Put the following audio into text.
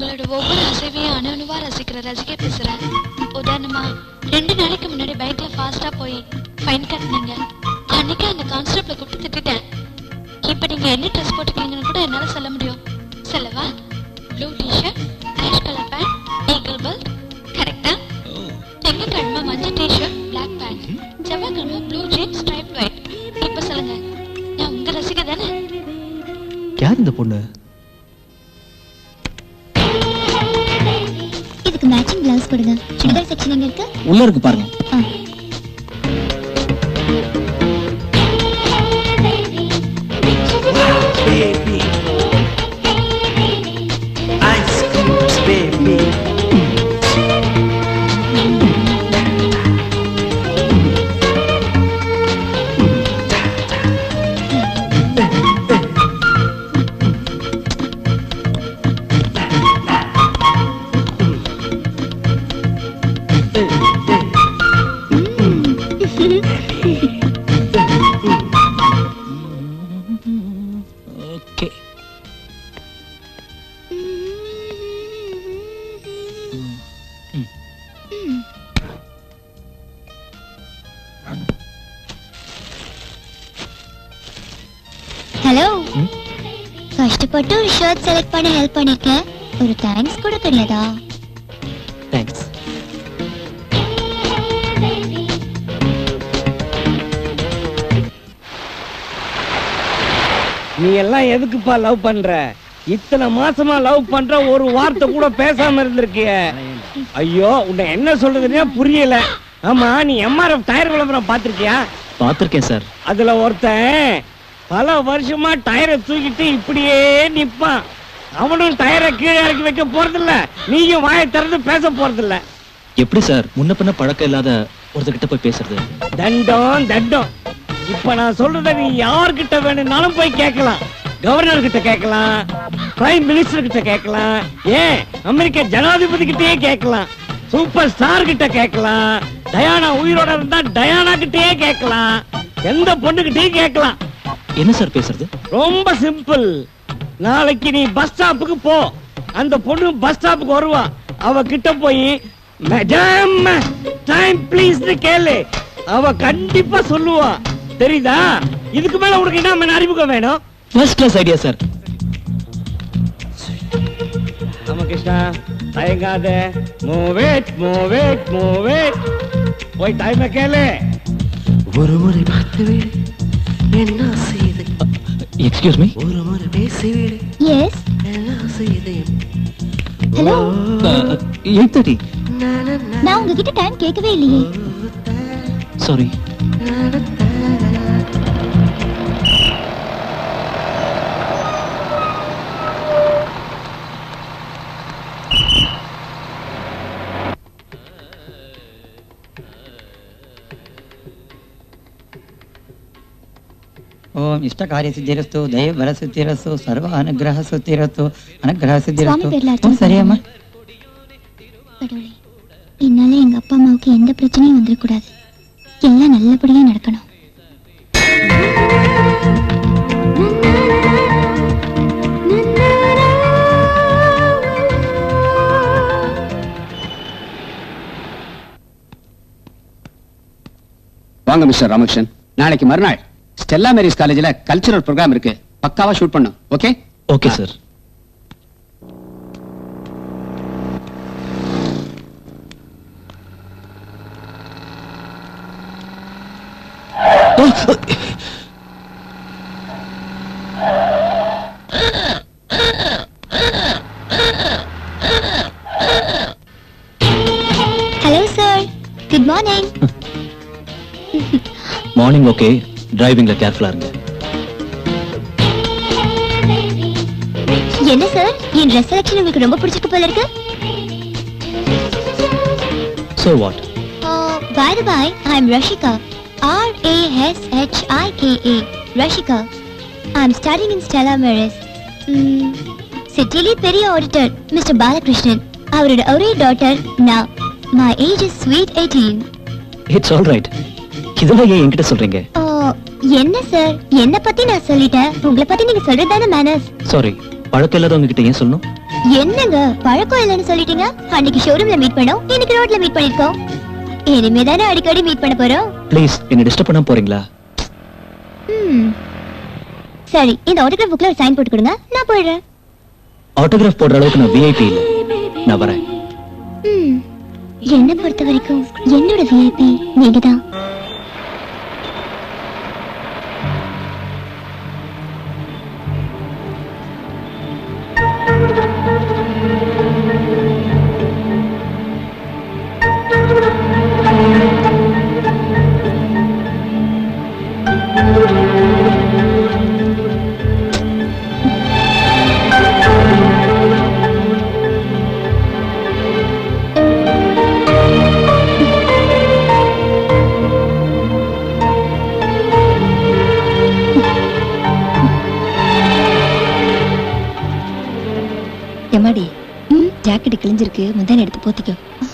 உங்களோட ஒவ்வொரு அசைவையும் அணு அணுவா ரசிக்கிற ரசிகை பேசுறேன் உதாரணமா ரெண்டு நாளைக்கு முன்னாடி பைக்ல ஃபாஸ்டா போய் ஃபைன் கட்டினீங்க அன்னைக்கு அந்த கான்ஸ்டபிள கூப்பிட்டு திட்டிட்டேன் இப்ப நீங்க என்ன ட்ரெஸ் போட்டுக்கீங்கன்னு கூட என்னால சொல்ல முடியும் சொல்லவா blue T-shirt ash colour pant eagle belt கரெக்டா திங்கக்கிழமை மஞ்சள் டிஷர்ட் பிளாக் பேண்ட் செவ்வாய்க்கிழமை ப்ளூ ஜீன்ஸ் ஸ்ட்ரைப் ஒயிட் இப்ப சொல்லுங்க நான் உங்க ரசிகை தானே யார் இந்த பொண்ணு இதுக்கு மேட்சிங் பிளவுஸ் கொடுங்க சுடிதார் செக்ஷன் எங்க இருக்கு உள்ள இருக்கு பாருங்க ஆ. baby. Ice cubes, baby. Okay hello கஷ்டப்பட்டு ஒரு ஷர்ட் செலக்ட் பண்ண ஹெல்ப் பண்ணிருக்கேன் ஒரு தேங்க்ஸ் கூட தெரியாதா தேங்க்ஸ் நீ எல்லாம் எதுக்குப்பா லவ் பண்ற இத்தனை மாசமா லவ் பண்ற ஒரு வார்த்தை கூட பேசாம இருந்திருக்கிய ஐயோ உன்னை என்ன சொல்றதுன்னே புரியல ஆமா நீ எம்ஆர்எஃப் டயர் விளம்பரம் பாத்திருக்கியா பார்த்துருக்கேன் சார் அதுல ஒருத்தன் பல வருஷமா டயரை தூக்கிட்டு இப்படியே நிப்பான் அவனும் டயரை கீழே இறக்கி வைக்க போறதில்ல நீயும் வாயை திறந்து பேச போறதில்ல எப்படி சார் முன்ன பின்ன பழக்கம் இல்லாத ஒருத்தர்கிட்ட போய் பேசுறது தண்டம் தண்டம் இப்ப நான் சொல்றத நீ யார்கிட்ட வேணும்னாலும் போய் கேட்கலாம் கவர்னர் கிட்ட கேட்கலாம் பிரைம் மினிஸ்டர் கிட்ட கேட்கலாம் ஏன் அமெரிக்க ஜனாதிபதி கிட்டயே கேட்கலாம் சூப்பர் ஸ்டார் கிட்ட கேட்கலாம் டயானா உயிரோட இருந்தா டயானா கிட்டயே கேட்கலாம் எந்த பொண்ணுகிட்டயும் கேட்கலாம் என்ன சார் பேசுறது ரொம்ப சிம்பிள் நாளைக்கு நீ பஸ் ஸ்டாப்புக்கு போ அந்த பொண்ணு பஸ் ஸ்டாப்புக்கு வருவா அவ கிட்ட போய் மேடம் டைம் ப்ளீஸ் கேளு அவ கண்டிப்பா சொல்லுவா தெரியுதா இதுக்கு மேல உனக்கு என்ன அறிமுகம் வேணும் first class idea sir Ramakrishna தயங்காத move it move it move it போய் டைம் கேளு ஒரு முறை பார்த்துவிடு என்ன செய்து எக்ஸ்கியூஸ் மீ ஒரு முறை பேசிவிடு எஸ் என்ன செய்து ஹலோ எயிட் தேர்ட்டி நான் உங்ககிட்ட டைம் கேட்கவே இல்லையே சாரி ఓం ఇష్టకార్య సిద్ధిరస్తు దయ బల సిద్ధిరస్తు సర్వ అనుగ్రహ సిద్ధిరస్తు అనుగ్రహ సిద్ధిరస్తు சுவாமி பேர்ல ఓ, அர்ச்சனை சரி அம்மா கடவுளே என்னால எங்க அப்பா அம்மாவுக்கு எந்த பிரச்சனையும் வந்துடக்கூடாது எல்லாம் நல்லபடியா நடக்கணும் வாங்க மிஸ்டர் ராமகிருஷ்ணன் நாளைக்கு மறுநாள் ஸ்டெல்லா மேரிஸ் காலேஜ்ல கல்ச்சுரல் ப்ரோக்ராம் இருக்கு பக்காவா ஷூட் பண்ணும் okay okay sir hello sir good morning morning okay டிரைவிங்ல கேர்ஃபுல்லா இருங்க என்ன சார் என் ட்ரெஸ் செலக்ஷன் உங்களுக்கு ரொம்ப பிடிச்சிருக்கு போல இருக்கு so what by the by I am Rashika R A S H I K A Rashika I am studying in Stella Mary's சிட்டிலே பெரிய ஆடிட்டர் மிஸ்டர் பாலகிருஷ்ணன் அவரோட ஒரே டாட்டர் நான் my age is sweet eighteen it's all right இதெல்லாம் ஏன் என்கிட்ட சொல்றீங்க என்ன சார் என்ன பத்தி நான் சொல்லிட்டேன் உங்களை பத்தி நீங்க சொல்றது தானே மேனஸ் சாரி பழக்கம் இல்லாதவங்க கிட்ட ஏன் சொல்லணும் என்னங்க பழக்கம் இல்லைன்னு சொல்லிட்டீங்க அன்னைக்கு ஷோரூம்ல மீட் பண்ணோம் இன்னைக்கு ரோட்ல மீட் பண்ணிருக்கோம் இனிமே தானே அடிக்கடி மீட் பண்ண போறோம் ப்ளீஸ் என்ன டிஸ்டர்ப் பண்ணாம போறீங்களா ம். சரி இந்த ஆட்டோகிராஃப் புக்ல ஒரு சைன் போட்டு கொடுங்க நான் போயிடுறேன் ஆட்டோகிராஃப் போடுற அளவுக்கு நான் விஐபி இல்ல நான் வரேன் ம். என்னை பொறுத்த வரைக்கும் என்னோட விஐபி நீங்க தான் எம்மாடி ஜாக்கெட் கிழிஞ்சிருக்கு முந்தானி எடுத்து போத்திக்கோ